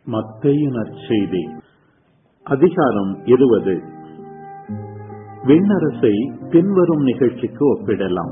மத்தேயு நற்செய்தி அதிகாரம் இருபது விண்ணரசை பின்வரும் நிகழ்ச்சிக்கு ஒப்பிடலாம்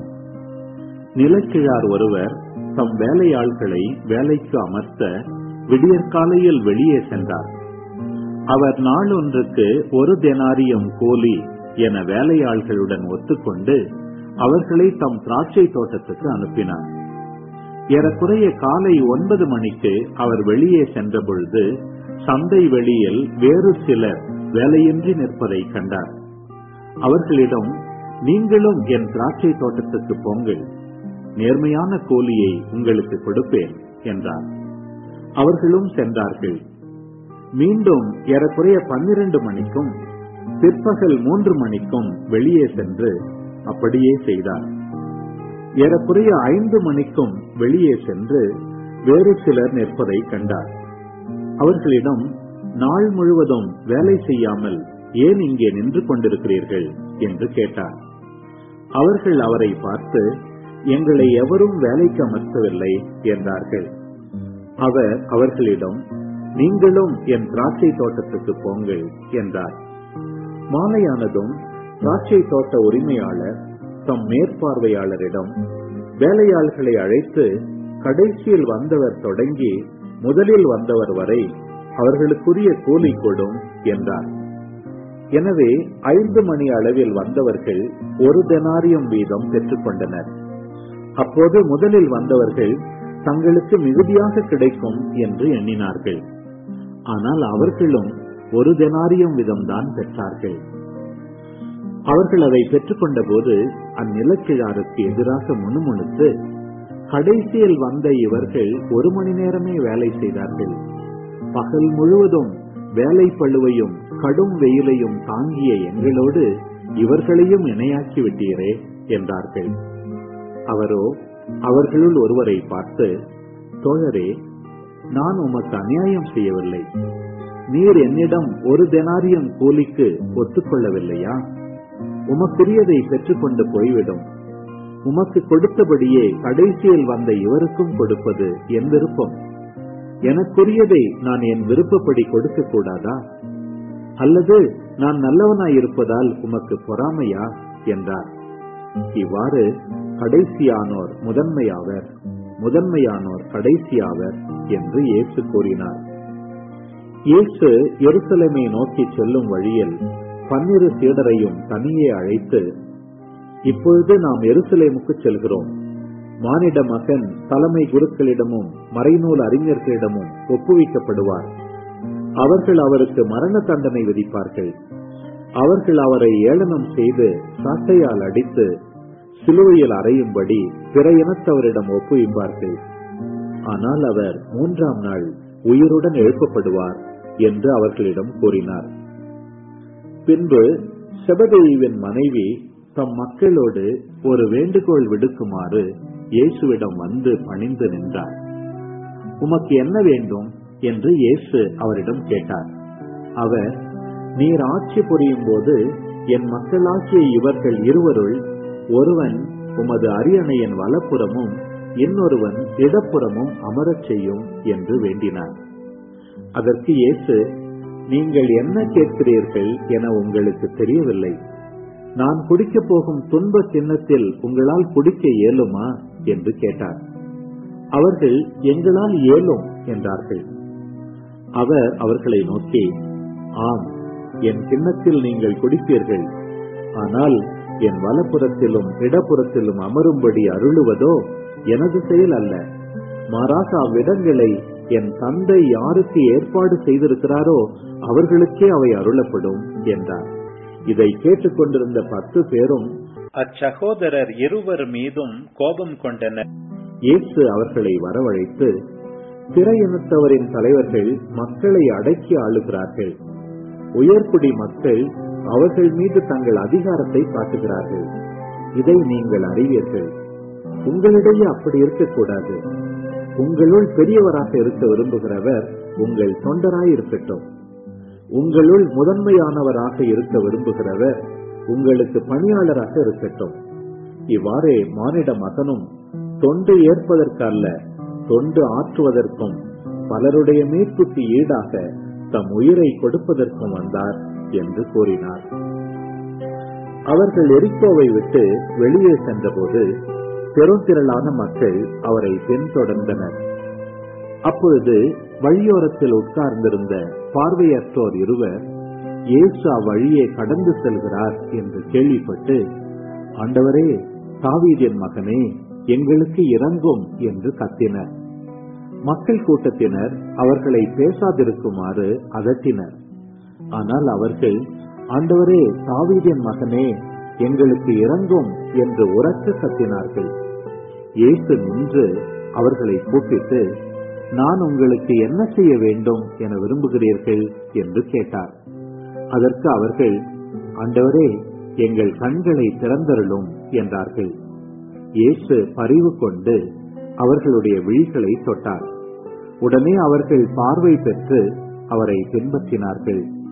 நிலக்கிழார் ஒருவர் தம் வேலையாள்களை வேலைக்கு அமர்த்த விடியற்காலையில் வெளியே சென்றார் அவர் நாளொன்றுக்கு ஒரு தெனாரியம் கூலி என வேலையாள்களுடன் ஒத்துக்கொண்டு அவர்களை தம் திராட்சை தோட்டத்துக்கு அனுப்பினார் ஏறக்குறைய காலை ஒன்பது மணிக்கு அவர் வெளியே சென்ற பொழுது சந்தை வெளியில் வேறு சிலர் வேலையின்றி நிற்பதை கண்டார் அவர்களிடம் நீங்களும் என் திராட்சை தோட்டத்துக்கு போங்கள் நேர்மையான கூலியை உங்களுக்கு கொடுப்பேன் என்றார் அவர்களும் சென்றார்கள் மீண்டும் ஏறக்குறைய பன்னிரண்டு மணிக்கும் பிற்பகல் மூன்று மணிக்கும் வெளியே சென்று அப்படியே செய்தார் ஏறக்குறைய ஐந்து மணிக்கும் வெளியே சென்று வேறு சிலர் நிற்பதை கண்டார் அவர்களிடம் நாள் முழுவதும் வேலை செய்யாமல் ஏன் இங்கே நின்று கொண்டிருக்கிறீர்கள் என்று கேட்டார் அவர்கள் அவரை பார்த்து எங்களை எவரும் வேலைக்கு அமர்த்தவில்லை என்றார்கள் அவர் அவர்களிடம் நீங்களும் என் திராட்சை தோட்டத்துக்கு போங்கள் என்றார் மாலையானதும் திராட்சை தோட்ட உரிமையாளர் தம் மேற்பார்வையாளரிடம் வேலையாள்களை அழைத்து கடைசியில் வந்தவர் தொடங்கி முதலில் வந்தவர் வரை அவர்களுக்குரிய கூலி கொடும் என்றார் எனவே ஐந்து மணி அளவில் வந்தவர்கள் ஒரு தெனாரியம் வீதம் பெற்றுக்கொண்டனர் அப்போது முதலில் வந்தவர்கள் தங்களுக்கு மிகுதியாக கிடைக்கும் என்று எண்ணினார்கள் ஆனால் அவர்களும் ஒரு தெனாரியம் விதம்தான் பெற்றார்கள் அவர்கள் அதை பெற்றுக்கொண்ட போது அந்நிலக்கிழாருக்கு எதிராக முணுமுணுத்து கடைசியில் வந்த இவர்கள் ஒரு மணி நேரமே வேலை செய்தார்கள் பகல் முழுவதும் வேலை பழுவையும் கடும் வெயிலையும் தாங்கிய எங்களோடு இவர்களையும் இணையாக்கி விட்டீரே என்றார்கள் அவரோ அவர்களுள் ஒருவரை பார்த்து தோழரே நான் உமக்கு அநியாயம் செய்யவில்லை நீர் என்னிடம் ஒரு தெனாரியம் கூலிக்கு ஒத்துக்கொள்ளவில்லையா உமக்குரியதை பெற்றுக்கொண்டு போய்விடும் உமக்கு கொடுத்தபடியே கடைசியில் வந்த இவருக்கும் கொடுப்பது என் விருப்பம் எனக்குரியதை நான் என் விருப்பப்படி கொடுக்க கூடாதா அல்லது நான் நல்லவனாயிருப்பதால் உமக்கு பொறாமையா என்றார் இவ்வாறு கடைசியானோர் முதன்மையாவர் முதன்மையானோர் கடைசியாவர் என்று இயேசு கூறினார் இயேசு எருசலேமை நோக்கி செல்லும் வழியில் பன்னிரு சீடரையும் தனியே அழைத்து இப்பொழுது நாம் எருசலேமுக்கு செல்கிறோம் மானிட மகன் தலைமை குருக்களிடமும் மறைநூல் அறிஞர்களிடமும் ஒப்புவிக்கப்படுவார் அவர்கள் அவருக்கு மரண தண்டனை விதிப்பார்கள் அவர்கள் அவரை ஏளனம் செய்து சாட்டையால் அடித்து சிலுவையில் அறையும்படி பிற இனத்தவரிடம் ஒப்புவிப்பார்கள் ஆனால் அவர் மூன்றாம் நாள் உயிருடன் எழுப்பப்படுவார் என்று அவர்களிடம் கூறினார் பின்பு செபதேயுவின் மனைவி தம் மக்களோடு ஒரு வேண்டுகோள் விடுக்குமாறு இயேசுவிடம் வந்து பணிந்து நின்றார் உமக்கு என்ன வேண்டும் என்று இயேசு அவரிடம் கேட்டார் அவர் நீர் ஆட்சி புரியும் போது என் மக்களாகிய இவர்கள் இருவருள் ஒருவன் உமது அரியணையின் வலப்புறமும் இன்னொருவன் இடப்புறமும் அமரச் செய்யும் என்று வேண்டினார் அதற்கு இயேசு நீங்கள் என்ன கேட்கிறீர்கள் என உங்களுக்கு தெரியவில்லை நான் குடிக்கப் போகும் துன்ப சின்னத்தில் உங்களால் குடிக்க இயலுமா என்று கேட்டார் அவர்கள் எங்களால் இயலும் என்றார்கள் அவர் அவர்களை நோக்கி ஆம் என் கிண்ணத்தில் நீங்கள் குடிப்பீர்கள் ஆனால் என் வலப்புறத்திலும் இடப்புறத்திலும் அமரும்படி அருளுவதோ எனது செயல் அல்ல மாறாக அவ்விடங்களை என் தந்தை யாருக்கு ஏற்பாடு செய்திருக்கிறாரோ அவர்களுக்கே அவை அருளப்படும் என்றார் இதை கேட்டுக்கொண்டிருந்த பத்து பேரும் அச்சகோதரர் இருவர் மீதும் கோபம் கொண்டனர் இயேசு அவர்களை வரவழைத்து பிற இனத்தவரின் தலைவர்கள் மக்களை அடக்கி ஆளுகிறார்கள் உயர்குடி மக்கள் அவர்கள் மீது தங்கள் அதிகாரத்தை காட்டுகிறார்கள் இதை நீங்கள் அறிவீர்கள் உங்களிடையே அப்படி இருக்கக்கூடாது உங்களுள் பெரியவராக இருக்க விரும்புகிறவர் உங்கள் தொண்டராய் இருக்கட்டும் உங்களுள் முதன்மையானவராக இருக்க விரும்புகிறவர் உங்களுக்கு பணியாளராக இருக்கட்டும் இவ்வாறே மானிட மகனும் தொண்டு ஏற்பதற்கு அல்ல தொண்டு ஆற்றுவதற்கும் பலருடைய மீட்புக்கு ஈடாக தம் உயிரை கொடுப்பதற்கும் வந்தார் என்று கூறினார் அவர்கள் எரிக்கோவை விட்டு வெளியே சென்றபோது பெருந்திரளான மக்கள் அவரை பின்தொடர்ந்தனர் அப்பொழுது வழியோரத்தில் உட்கார்ந்திருந்த பார்வையற்றோர் இருவர் இயேசு அவ்வழியே கடந்து செல்கிறார் என்று கேள்விப்பட்டு ஆண்டவரே தாவீதின் மகனே எங்களுக்கு இறங்கும் என்று கத்தினர் மக்கள் கூட்டத்தினர் அவர்களை பேசாதிருக்குமாறு அதட்டினர் ஆனால் அவர்கள் ஆண்டவரே தாவீதின் மகனே எங்களுக்கு இறங்கும் என்று உரக்க கத்தினார்கள் இயேசு நின்று அவர்களை கூப்பிட்டு நான் உங்களுக்கு என்ன செய்ய வேண்டும் என விரும்புகிறீர்கள் என்று கேட்டார் அதற்கு அவர்கள் ஆண்டவரே எங்கள் கண்களை திறந்தருளும் என்றார்கள் இயேசு பரிவு கொண்டு அவர்களுடைய விழிகளை தொட்டார் உடனே அவர்கள் பார்வை பெற்று அவரை பின்பற்றினார்கள்